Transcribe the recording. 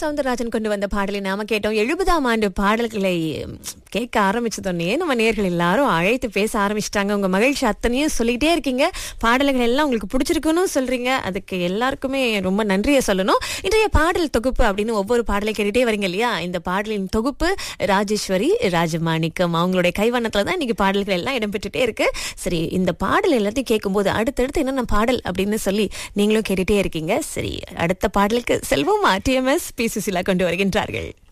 சவுந்தரராஜன் கொண்டு வந்த பாடலை நாம கேட்டோம் எழுபதாம் ஆண்டு பாடல்களை ம், கேட்க ஆரம்பிச்சதோடனே நம்ம நேர்கள் எல்லாரும் அழைத்து பேச ஆரம்பிச்சிட்டாங்க உங்க மகிழ்ச்சி அத்தனையும் சொல்லிட்டே இருக்கீங்க பாடல்கள் எல்லாம் உங்களுக்கு பிடிச்சிருக்குன்னு சொல்றீங்க அதுக்கு எல்லாருக்குமே ரொம்ப நன்றியை சொல்லணும் இன்றைய பாடல் தொகுப்பு அப்படின்னு ஒவ்வொரு பாடலை கேட்டுட்டே வரீங்க இல்லையா இந்த பாடலின் தொகுப்பு ராஜேஸ்வரி ராஜமாணிக்கம் அவங்களுடைய கைவண்ணத்துல தான் இன்னைக்கு பாடல்கள் எல்லாம் இடம்பெற்றுட்டே இருக்கு சரி இந்த பாடல் எல்லாத்தையும் கேட்கும்போது அடுத்தடுத்து என்னென்ன பாடல் அப்படின்னு சொல்லி நீங்களும் கேட்டுட்டே இருக்கீங்க சரி அடுத்த பாடலுக்கு செல்வம் டிஎம்எஸ் பி சுசிலா கொண்டு வருகின்றார்கள்